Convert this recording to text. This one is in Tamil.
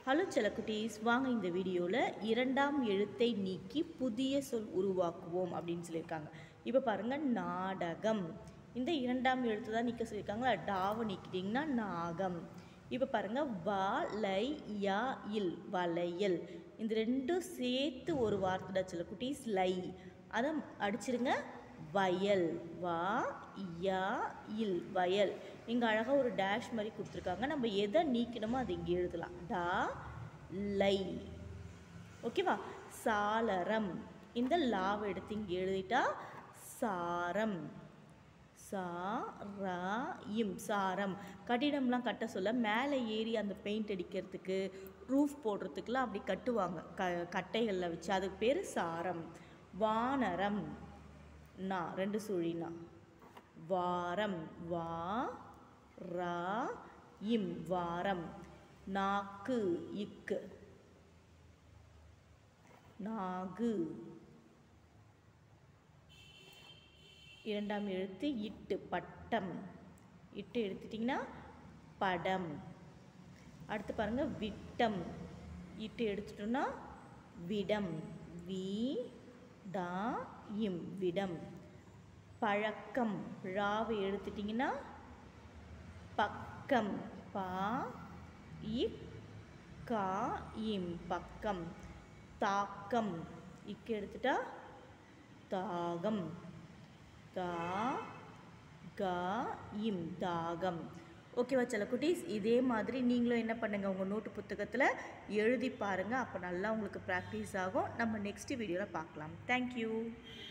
ஹலோ செல்லக்குட்டீஸ் வாங்க இந்த வீடியோவில் இரண்டாம் எழுத்தை நீக்கி புதிய சொல் உருவாக்குவோம் அப்படின்னு சொல்லியிருக்காங்க இப்போ பாருங்கள் நாடகம் இந்த இரண்டாம் எழுத்து தான் நீக்க சொல்லியிருக்காங்களா டாவை நீக்கிட்டிங்கன்னா நாகம் இப்போ பாருங்கள் வ லை யா இல் வளையல் இந்த ரெண்டும் சேர்த்து ஒரு வார்த்தை செல்லக்குட்டீஸ் லை அதை அடிச்சிருங்க வயல் வா யா இல் வயல் இங்கே அழகாக ஒரு டேஷ் மாதிரி கொடுத்துருக்காங்க நம்ம எதை நீக்கணுமோ அதை இங்கே எழுதலாம் டா லை ஓகேவா சாளரம் இந்த லாவை எடுத்து இங்கே எழுதிட்டா சாரம் சா ரா இம் சாரம் கட்டிடம்லாம் கட்ட சொல்ல மேலே ஏறி அந்த பெயிண்ட் அடிக்கிறதுக்கு ரூஃப் போடுறதுக்குலாம் அப்படி கட்டுவாங்க க கட்டைகளில் வச்சு அதுக்கு பேர் சாரம் வானரம் நா ரெண்டு சுழினா வாரம் வா ரா இம் வாரம் நாக்கு இக்கு நாகு இரண்டாம் எழுத்து இட்டு பட்டம் இட்டு எடுத்துட்டிங்கன்னா படம் அடுத்து பாருங்கள் விட்டம் இட்டு எடுத்துட்டோம்னா விடம் வி டா இம் விடம் பழக்கம் ராவை எடுத்துட்டிங்கன்னா பக்கம் பா இ கா இம் பக்கம் தாக்கம் இக்கு எடுத்துட்டா தாகம் தா கா இம் தாகம் ஓகேவா சில குட்டீஸ் இதே மாதிரி நீங்களும் என்ன பண்ணுங்கள் உங்கள் நோட்டு புத்தகத்தில் எழுதி பாருங்கள் அப்போ நல்லா உங்களுக்கு ப்ராக்டிஸ் ஆகும் நம்ம நெக்ஸ்ட் வீடியோவில் பார்க்கலாம் தேங்க்யூ